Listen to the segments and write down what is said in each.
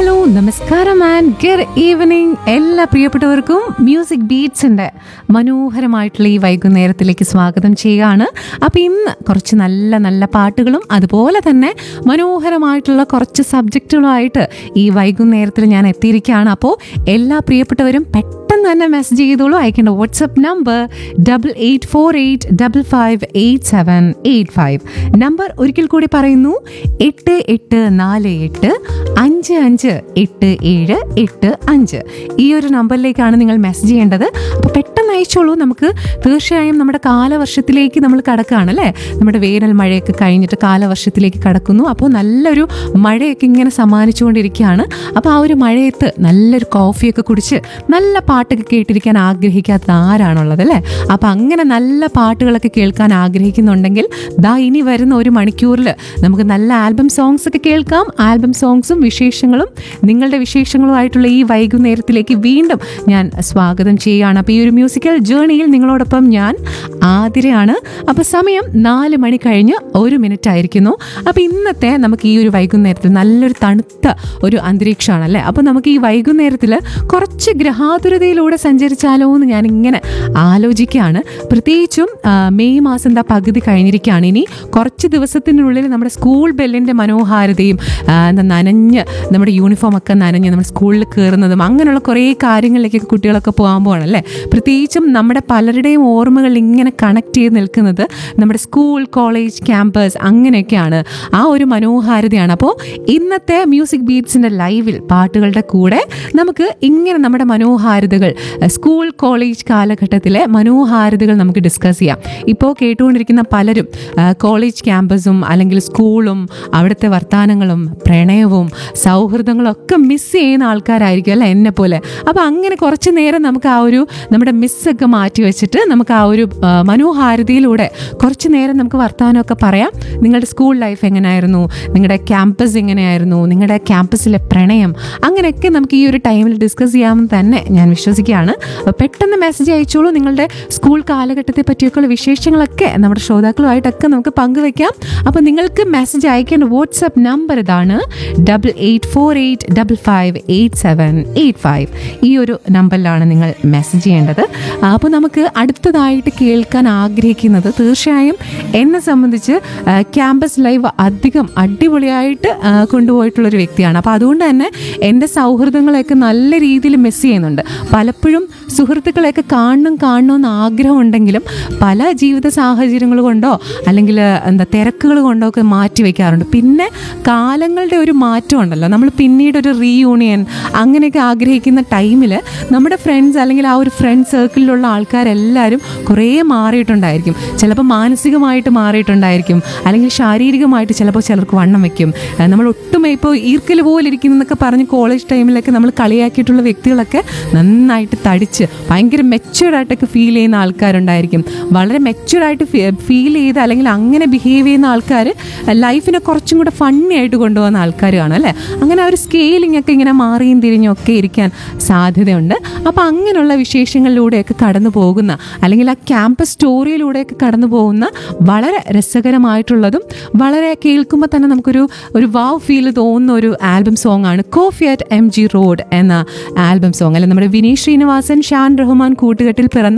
hello നമസ്കാരം and good evening എല്ലാ പ്രിയപ്പെട്ടവർക്കും മ്യൂസിക് ബീറ്റ്സിൻ്റെ മനോഹരമായിട്ടുള്ള ഈ വൈകുന്നേരത്തിലേക്ക് സ്വാഗതം ചെയ്യുകയാണ് അപ്പോൾ ഇന്ന് കുറച്ച് നല്ല നല്ല പാട്ടുകളും അതുപോലെ തന്നെ മനോഹരമായിട്ടുള്ള കുറച്ച് സബ്ജക്റ്റുകളുമായിട്ട് ഈ വൈകുന്നേരത്തിൽ ഞാൻ എത്തിയിരിക്കുകയാണ് അപ്പോൾ എല്ലാ പ്രിയപ്പെട്ടവരും പെട്ടെന്ന് തന്നെ മെസ്സേജ് ചെയ്തോളൂ അയക്കേണ്ട WhatsApp number double eight four eight double five eight seven eight five number ഒരിക്കൽ കൂടി പറയുന്നു എട്ട് എട്ട് നാല് എട്ട് അഞ്ച് അഞ്ച് എട്ട് ഏഴ് എട്ട് അഞ്ച് ഈ ഒരു നമ്പറിലേക്കാണ് നിങ്ങൾ മെസ്സേജ് ചെയ്യേണ്ടത് അപ്പോൾ പെട്ടെന്ന് അയച്ചോളൂ നമുക്ക് തീർച്ചയായും നമ്മുടെ കാലവർഷത്തിലേക്ക് നമ്മൾ കടക്കുകയാണ് അല്ലേ നമ്മുടെ വേനൽ മഴയൊക്കെ കഴിഞ്ഞിട്ട് കാലവർഷത്തിലേക്ക് കടക്കുന്നു അപ്പോൾ നല്ലൊരു മഴയൊക്കെ ഇങ്ങനെ സമ്മാനിച്ചുകൊണ്ടിരിക്കുകയാണ് അപ്പോൾ ആ ഒരു മഴയത്ത് നല്ലൊരു കോഫിയൊക്കെ കുടിച്ച് നല്ല പാട്ടൊക്കെ കേട്ടിരിക്കാൻ ആഗ്രഹിക്കാത്ത ആരാണുള്ളത് അല്ലേ അപ്പോൾ അങ്ങനെ നല്ല പാട്ടുകളൊക്കെ കേൾക്കാൻ ആഗ്രഹിക്കുന്നുണ്ടെങ്കിൽ ദാ ഇനി വരുന്ന ഒരു മണിക്കൂറിൽ നമുക്ക് നല്ല ആൽബം സോങ്സ് ഒക്കെ കേൾക്കാം ആൽബം സോങ്സും വിശേഷങ്ങളും നിങ്ങളുടെ വിശേഷങ്ങളുമായിട്ടുള്ള ഈ വൈകുന്നേരത്തിലേക്ക് വീണ്ടും ഞാൻ സ്വാഗതം ചെയ്യുകയാണ് അപ്പോൾ ഈ ഒരു മ്യൂസിക്കൽ ജേണിയിൽ നിങ്ങളോടൊപ്പം ഞാൻ ആതിരയാണ് അപ്പോൾ സമയം നാല് മണി കഴിഞ്ഞ് ഒരു മിനിറ്റ് ആയിരിക്കുന്നു അപ്പോൾ ഇന്നത്തെ നമുക്ക് ഈ ഒരു വൈകുന്നേരത്തിൽ നല്ലൊരു തണുത്ത ഒരു അന്തരീക്ഷമാണ് അല്ലേ അപ്പോൾ നമുക്ക് ഈ വൈകുന്നേരത്തിൽ കുറച്ച് ഗ്രഹാതുരതയിലൂടെ സഞ്ചരിച്ചാലോ എന്ന് ഞാൻ ഇങ്ങനെ ആലോചിക്കുകയാണ് പ്രത്യേകിച്ചും ആ, മെയ് മാസം എന്താ പകുതി കഴിഞ്ഞിരിക്കുകയാണ് ഇനി കുറച്ച് ദിവസത്തിനുള്ളിൽ നമ്മുടെ സ്കൂൾ ബെല്ലിൻ്റെ മനോഹാരിതയും ആ, എന്താ നനഞ്ഞ് നമ്മുടെ യൂണിഫോം ഒക്കെ നനഞ്ഞ് നമ്മൾ സ്കൂളിൽ കയറുന്നതും അങ്ങനെയുള്ള കുറേ കാര്യങ്ങളിലേക്കൊക്കെ കുട്ടികളൊക്കെ പോകാൻ പോകണം അല്ലേ പ്രത്യേകിച്ചും നമ്മുടെ പലരുടെയും ഓർമ്മകൾ ഇങ്ങനെ കണക്ട് ചെയ്ത് നിൽക്കുന്നത് നമ്മുടെ സ്കൂൾ കോളേജ് ക്യാമ്പസ് അങ്ങനെയൊക്കെയാണ് ആ ഒരു മനോഹാരിതയാണ് അപ്പോൾ ഇന്നത്തെ മ്യൂസിക് ബീറ്റ്സിൻ്റെ ലൈവിൽ പാട്ടുകളുടെ കൂടെ നമുക്ക് ഇങ്ങനെ നമ്മുടെ മനോഹാരിതകൾ അഹ് സ്കൂൾ കോളേജ് കാലഘട്ടത്തിലെ മനോഹാരിതകൾ നമുക്ക് ഡിസ്കസ് ചെയ്യാം ഇപ്പോൾ കേട്ടുകൊണ്ടിരിക്കുന്ന പലരും ആ, കോളേജ് ക്യാമ്പസും അല്ലെങ്കിൽ സ്കൂളും അവിടുത്തെ വർത്തമാനങ്ങളും പ്രണയവും സൗഹൃദങ്ങളും ഒക്കെ മിസ് ചെയ്യുന്ന ആൾക്കാരായിരിക്കും അല്ല എന്നെ പോലെ അപ്പോൾ അങ്ങനെ കുറച്ച് നേരം നമുക്ക് ആ ഒരു നമ്മുടെ മിസ്സൊക്കെ മാറ്റി വെച്ചിട്ട് നമുക്ക് ആ ഒരു ആ, മനോഹാരിതയിലൂടെ കുറച്ച് നേരം നമുക്ക് വർത്തമാനമൊക്കെ പറയാം നിങ്ങളുടെ സ്കൂൾ ലൈഫ് എങ്ങനെയായിരുന്നു നിങ്ങളുടെ ക്യാമ്പസ് എങ്ങനെയായിരുന്നു നിങ്ങളുടെ ക്യാമ്പസിലെ പ്രണയം അങ്ങനെയൊക്കെ നമുക്ക് ഈ ഒരു ടൈമിൽ ഡിസ്കസ് ചെയ്യാമെന്ന് തന്നെ ഞാൻ വിശ്വസിക്കുകയാണ് അപ്പോൾ പെട്ടെന്ന് മെസ്സേജ് അയച്ചോളൂ നിങ്ങളുടെ സ്കൂൾ കാലഘട്ടത്തെ പറ്റിയൊക്കെയുള്ള വിശേഷങ്ങളൊക്കെ നമ്മുടെ ശ്രോതാക്കളുമായിട്ടൊക്കെ നമുക്ക് പങ്കുവെക്കാം അപ്പോൾ നിങ്ങൾക്ക് മെസ്സേജ് അയക്കേണ്ട വാട്സപ്പ് നമ്പർ ഇതാണ് double eight four eight double five eight seven eight five ഈ ഒരു നമ്പറിലാണ് നിങ്ങൾ മെസ്സേജ് ചെയ്യേണ്ടത് അപ്പോൾ നമുക്ക് അടുത്തതായിട്ട് കേൾക്കാൻ ആഗ്രഹിക്കുന്നത് തീർച്ചയായും എന്നെ സംബന്ധിച്ച് ആ, ക്യാമ്പസ് ലൈവ് അധികം അടിപൊളിയായിട്ട് ആ, കൊണ്ടുപോയിട്ടുള്ളൊരു വ്യക്തിയാണ് അപ്പോൾ അതുകൊണ്ട് തന്നെ എൻ്റെ സൗഹൃദങ്ങളെയൊക്കെ നല്ല രീതിയിൽ മിസ് ചെയ്യുന്നുണ്ട് പലപ്പോഴും സുഹൃത്തുക്കളെയൊക്കെ കാണണം കാണണമെന്ന് ആഗ്രഹമുണ്ടെങ്കിലും പല ജീവിത സാഹചര്യങ്ങൾ കൊണ്ടോ അല്ലെങ്കിൽ എന്താ തിരക്കുകൾ കൊണ്ടോ ഒക്കെ മാറ്റി വെക്കാറുണ്ട് പിന്നെ കാലങ്ങളുടെ ഒരു മാറ്റം ഉണ്ടല്ലോ നമ്മൾ പിന്നീട് ഒരു റീയൂണിയൻ അങ്ങനെയൊക്കെ ആഗ്രഹിക്കുന്ന ടൈമിൽ നമ്മുടെ ഫ്രണ്ട്സ് അല്ലെങ്കിൽ ആ ഒരു ഫ്രണ്ട് സർക്കിളിലുള്ള ആൾക്കാരെല്ലാവരും കുറേ മാറിയിട്ടുണ്ടായിരിക്കും ചിലപ്പോൾ മാനസികമായിട്ട് മാറിയിട്ടുണ്ടായിരിക്കും അല്ലെങ്കിൽ ശാരീരികമായിട്ട് ചിലപ്പോൾ ചിലർക്ക് വണ്ണം വെക്കും ഏഹ് നമ്മൾ ഒട്ടും ഇപ്പോൾ ഈർക്കൽ പോലെ ഇരിക്കുന്നതൊക്കെ പറഞ്ഞ് കോളേജ് ടൈമിലൊക്കെ നമ്മൾ കളിയാക്കിയിട്ടുള്ള വ്യക്തികളൊക്കെ നന്നായിട്ട് തടിച്ച് ഭയങ്കര മെച്ചുവേർഡായിട്ടൊക്കെ ഫീൽ ചെയ്യുന്ന ആൾക്കാരുണ്ടായിരിക്കും വളരെ മെച്ചുവേർഡായിട്ട് ഫീൽ ചെയ്ത് അല്ലെങ്കിൽ അങ്ങനെ ബിഹേവ് ചെയ്യുന്ന ആൾക്കാർ ലൈഫിനെ കുറച്ചും കൂടെ ഫണ്ണി ആയിട്ട് കൊണ്ടുപോകുന്ന ആൾക്കാർ കാണും അല്ലേ അങ്ങനെ ആ ഒരു സ്കെയിലിംഗ് ഒക്കെ ഇങ്ങനെ മാറിയും തിരിഞ്ഞും ഒക്കെ ഇരിക്കാൻ സാധ്യതയുണ്ട് അപ്പോൾ അങ്ങനെയുള്ള വിശേഷങ്ങളിലൂടെയൊക്കെ കടന്നു പോകുന്ന അല്ലെങ്കിൽ ആ ക്യാമ്പസ് സ്റ്റോറിയിലൂടെയൊക്കെ കടന്നു പോകുന്ന വളരെ രസകരമായിട്ടുള്ളതും വളരെ കേൾക്കുമ്പോൾ തന്നെ നമുക്കൊരു ഒരു വാവ് ഫീൽ തോന്നുന്ന ഒരു ആൽബം സോങ് ആണ് coffee at M G road എന്ന ആൽബം സോങ് അല്ലെ നമ്മുടെ വിനീത് ശ്രീനിവാസൻ ഷാൻ റഹ്മാൻ കൂട്ടുകെട്ടിൽ പിറന്ന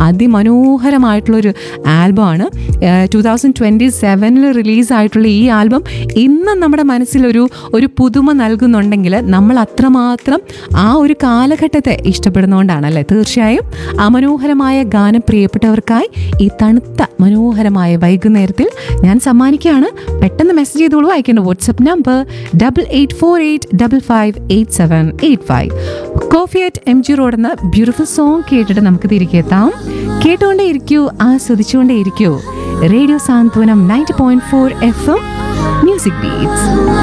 അതിമനോഹരമായിട്ടുള്ളൊരു ആൽബമാണ് ടു തൗസൻഡ് ട്വൻറ്റി സെവനിൽ റിലീസായിട്ടുള്ള ഈ ആൽബം ഇന്നും നമ്മുടെ മനസ്സിലൊരു ഒരു പുതുമ നൽകുന്നുണ്ടെങ്കിൽ നമ്മൾ അത്രമാത്രം ആ ഒരു കാലഘട്ടത്തെ ഇഷ്ടപ്പെടുന്നതുകൊണ്ടാണ് അല്ലേ തീർച്ചയായും ആ മനോഹരമായ ഗാനം പ്രിയപ്പെട്ടവർക്കായി ഈ തണുത്ത മനോഹരമായ വൈകുന്നേരത്തിൽ ഞാൻ സമ്മാനിക്കുകയാണ് പെട്ടെന്ന് മെസ്സേജ് ചെയ്തോളൂ അയക്കേണ്ട WhatsApp number double eight four eight double five eight seven eight five coffee at M G road എന്ന ബ്യൂട്ടിഫുൾ സോങ് കേട്ടിട്ട് നമുക്ക് തിരികെ എത്താം കേട്ടുകൊണ്ടേ ഇരിക്കൂ ആസ്വദിച്ചുകൊണ്ടേ ഇരിക്കൂ radio Santhwanam ninety point four F M music beats